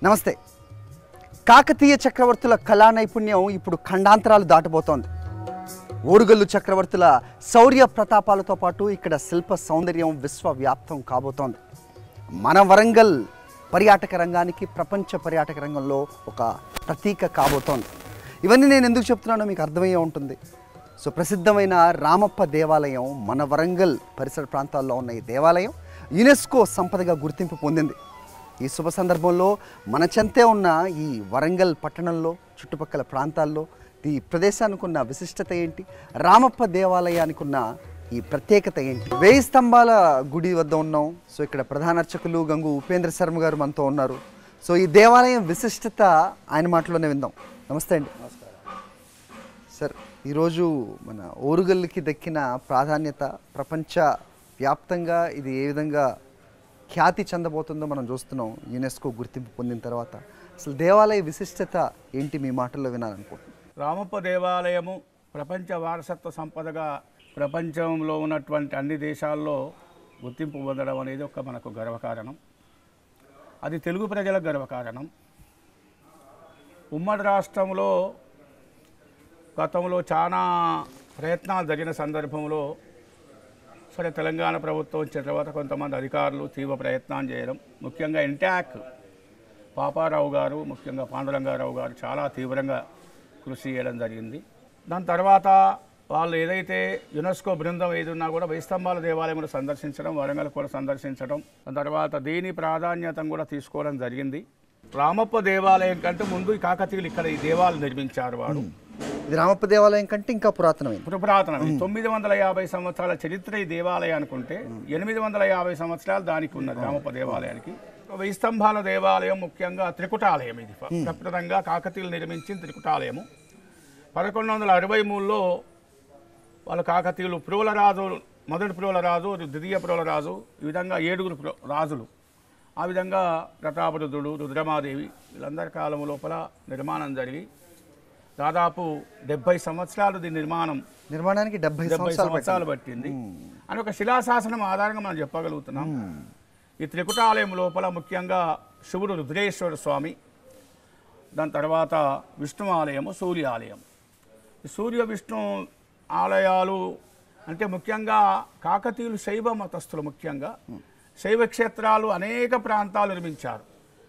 నమస్తే కాకతీయ చక్రవర్తుల కళా నైపుణ్యం ఇప్పుడు ఖండాంతరాలు దాటబోతోంది ఓరుగల్లు చక్రవర్తుల శౌర్య ప్రతాపాలతో పాటు ఇక్కడ శిల్ప సౌందర్యం విశ్వవ్యాప్తం కాబోతోంది మన వరంగల్ పర్యాటక రంగానికి ప్రపంచ పర్యాటక రంగంలో ఒక ప్రతీక కాబోతోంది ఇవన్నీ నేను ఎందుకు చెప్తున్నానో మీకు అర్థమయ్యే ఉంటుంది సో ప్రసిద్ధమైన రామప్ప దేవాలయం మన వరంగల్ పరిసర ప్రాంతాల్లో ఉన్న ఈ దేవాలయం యునెస్కో సంపదగా గుర్తింపు పొందింది ఈ శుభ సందర్భంలో మన చెంతే ఉన్న ఈ వరంగల్ పట్టణంలో చుట్టుపక్కల ప్రాంతాల్లో ఈ ప్రదేశానికి ఉన్న విశిష్టత ఏంటి రామప్ప దేవాలయానికి ఉన్న ఈ ప్రత్యేకత ఏంటి వేయి స్తంభాల గుడి వద్ద ఉన్నాం సో ఇక్కడ ప్రధాన అర్చకులు గంగు ఉపేంద్ర శర్మ గారు మనతో ఉన్నారు సో ఈ దేవాలయం విశిష్టత ఆయన మాటలోనే విందాం నమస్తే అండి సార్ ఈరోజు మన ఓరుగల్లుకి దక్కిన ప్రాధాన్యత ప్రపంచ వ్యాప్తంగా ఇది ఏ విధంగా ఖ్యాతి చెందబోతుందో మనం చూస్తున్నాం యునెస్కో గుర్తింపు పొందిన తర్వాత అసలు దేవాలయ విశిష్టత ఏంటి మీ మాటల్లో వినాలనుకుంటున్నాను రామప్ప దేవాలయము ప్రపంచ వారసత్వ సంపదగా ప్రపంచంలో ఉన్నటువంటి అన్ని దేశాల్లో గుర్తింపు పొందడం అనేది ఒక మనకు గర్వకారణం అది తెలుగు ప్రజలకు గర్వకారణం ఉమ్మడి రాష్ట్రంలో గతంలో చాలా ప్రయత్నాలు జరిగిన సందర్భంలో సరే తెలంగాణ ప్రభుత్వం వచ్చిన తర్వాత కొంతమంది అధికారులు తీవ్ర ప్రయత్నం చేయడం ముఖ్యంగా ఇంటాక్ పాపారావు గారు ముఖ్యంగా పాండురంగారావు గారు చాలా తీవ్రంగా కృషి చేయడం జరిగింది దాని తర్వాత వాళ్ళు ఏదైతే యునెస్కో బృందం ఏది ఉన్నా కూడా వైస్తంభాల దేవాలయం సందర్శించడం వరంగల్ కూడా సందర్శించడం దాని తర్వాత దీని ప్రాధాన్యత కూడా తీసుకోవడం జరిగింది రామప్ప దేవాలయం కంటే ముందు ఈ కాకతీయులు ఇక్కడ ఈ దేవాలయం నిర్మించారు వారు ఇది రామప్ప దేవాలయం కంటే ఇంకా పురాతనమైంది ఇప్పుడు పురాతనం తొమ్మిది వందల యాభై సంవత్సరాల చరిత్ర ఈ దేవాలయానికి ఉంటే ఎనిమిది వందల యాభై సంవత్సరాలు దానికి ఉన్నది రామప్ప దేవాలయానికి వెయ్యి స్తంభాల దేవాలయం ముఖ్యంగా త్రికుటాలయం ఇది ప్రప్రదంగా కాకతీయులు నిర్మించిన త్రికుటాలయము పదకొండు వందల అరవై మూడులో వాళ్ళ కాకతీయులు ప్రోలరాజు మొదటి ప్రోలరాజు ద్వితీయ ప్రోలరాజు ఈ విధంగా ఏడుగురు ప్రో- రాజులు ఆ విధంగా ప్రతాపరుద్రుడు రుద్రమాదేవి వీళ్ళందరి కాలం లోపల నిర్మాణం జరిగి దాదాపు డెబ్బై సంవత్సరాలు దీని నిర్మాణం నిర్మాణానికి డెబ్బై డెబ్బై సంవత్సరాలు సంవత్సరాలు పట్టింది అని ఒక శిలాశాసనం ఆధారంగా మనం చెప్పగలుగుతున్నాం ఈ త్రికుటాలయం లోపల ముఖ్యంగా శివుడు రుద్రేశ్వర స్వామి దాని తర్వాత విష్ణు ఆలయము సూర్య ఆలయం ఈ సూర్య విష్ణు ఆలయాలు అంటే ముఖ్యంగా కాకతీయులు శైవ మతస్థులు ముఖ్యంగా శైవ క్షేత్రాలు అనేక ప్రాంతాలు నిర్మించారు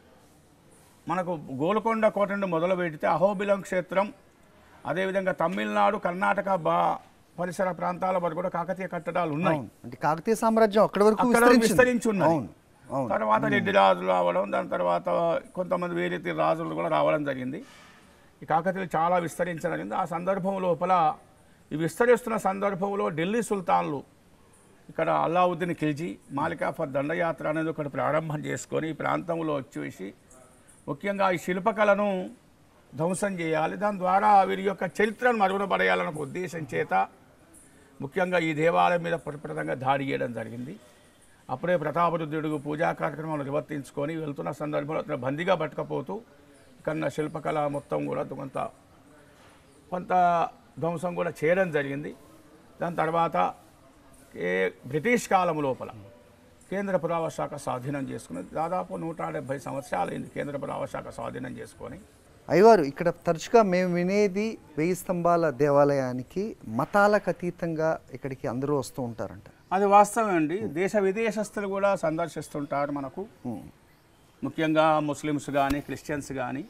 మనకు గోల్కొండ కోట నుండి మొదలు పెడితే అహోబిలం క్షేత్రం అదేవిధంగా తమిళనాడు కర్ణాటక బా పరిసర ప్రాంతాల వరకు కూడా కాకతీయ కట్టడాలు ఉన్నాయి అవును. అంటే కాకతీయ సామ్రాజ్యం అక్కడి వరకు అక్కడ విస్తరించింది. విస్తరించి ఉన్నది అవును అవును తర్వాత రెడ్డి రాజులు రావడం దాని తర్వాత కొంతమంది వేరే తీరు రాజులు కూడా రావడం జరిగింది ఈ కాకతీయులు చాలా విస్తరించడం జరిగింది ఆ సందర్భం లోపల ఈ విస్తరిస్తున్న సందర్భంలో ఢిల్లీ సుల్తాన్లు ఇక్కడ అల్లావుద్దీన్ ఖిల్జీ మాలికాఫర్ దండయాత్ర అనేది ఒకటి ప్రారంభం చేసుకొని ఈ ప్రాంతంలో వచ్చేసి ముఖ్యంగా ఈ శిల్పకళను ధ్వంసం చేయాలి దాని ద్వారా వీరి యొక్క చరిత్రను మరుగున పడేయాలన్న ఒక ఉద్దేశం చేత ముఖ్యంగా ఈ దేవాలయం మీద ప్రప్రదంగా దాడి చేయడం జరిగింది అప్పుడే ప్రతాపరుద్రుడు పూజా కార్యక్రమాలు నిర్వర్తించుకొని వెళ్తున్న సందర్భంలో అతను బందీగా పట్టుకపోతూ ఇక్కడ శిల్పకళ మొత్తం కూడా కొంత కొంత ధ్వంసం కూడా చేయడం జరిగింది దాని తర్వాత ఏ బ్రిటిష్ కాలం లోపల కేంద్ర పురావస్తు శాఖ స్వాధీనం చేసుకుని దాదాపు నూట డెబ్బై సంవత్సరాలైంది కేంద్ర పురావస్తు శాఖ స్వాధీనం చేసుకొని అయ్యవారు ఇక్కడ తరచుగా మేము వినేది వెయ్యి స్తంభాల దేవాలయానికి మతాలకు అతీతంగా ఇక్కడికి అందరూ వస్తూ ఉంటారంట అది వాస్తవం అండి దేశ విదేశస్తులు కూడా సందర్శిస్తుంటారు మనకు ముఖ్యంగా ముస్లిమ్స్ కానీ క్రిస్టియన్స్ కానీ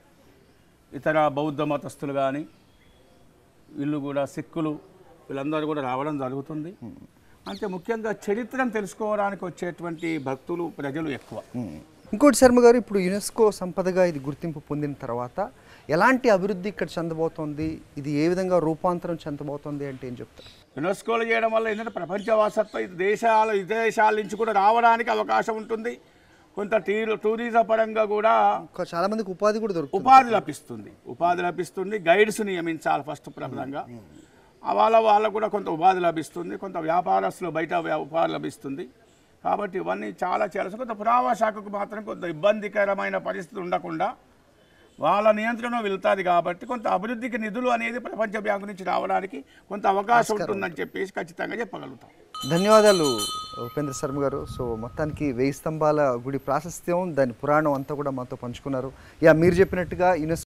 ఇతర బౌద్ధ మతస్థులు కానీ వీళ్ళు కూడా సిక్కులు వీళ్ళందరూ కూడా రావడం జరుగుతుంది అంటే ముఖ్యంగా చరిత్రను తెలుసుకోవడానికి వచ్చేటువంటి భక్తులు ప్రజలు ఎక్కువ ఇంకోటి శర్మ గారు ఇప్పుడు యునెస్కో సంపదగా ఇది గుర్తింపు పొందిన తర్వాత ఎలాంటి అభివృద్ధి ఇక్కడ చెందబోతోంది ఇది ఏ విధంగా రూపాంతరం చెందబోతోంది అంటే ఏం చెప్తారు యునెస్కోలు చేయడం వల్ల ఏంటంటే ప్రపంచ వారసత్వ ఇది దేశాల విదేశాల నుంచి కూడా రావడానికి అవకాశం ఉంటుంది కొంత టీ టూరిజం పరంగా కూడా ఇంకా చాలా మందికి ఉపాధి కూడా దొరుకుతుంది ఉపాధి లభిస్తుంది ఉపాధి లభిస్తుంది గైడ్స్ నియమించాలి ఫస్ట్ ప్రధానంగా ఆ వాళ్ళ వాళ్ళకు కూడా కొంత ఉపాధి లభిస్తుంది కొంత వ్యాపారస్తులు బయట వ్యా- ఉపాధి లభిస్తుంది కాబట్టి ఇవన్నీ చాలా చేయాల్సి కొంత పురావా శాఖకు మాత్రం కొంత ఇబ్బందికరమైన పరిస్థితి ఉండకుండా వాళ్ళ నియంత్రణ వెళ్తుంది కాబట్టి కొంత అభివృద్ధికి నిధులు అనేది ప్రపంచ బ్యాంకు నుంచి రావడానికి కొంత అవకాశం ఉంటుందని చెప్పేసి ఖచ్చితంగా చెప్పగలుగుతాం ధన్యవాదాలు ఉపేంద్ర శర్మ గారు సో మొత్తానికి వెయ్యి స్తంభాల గుడి ప్రాశస్త్యం దాని పురాణం అంతా కూడా మాతో పంచుకున్నారు యా మీరు చెప్పినట్టుగా యునెస్కో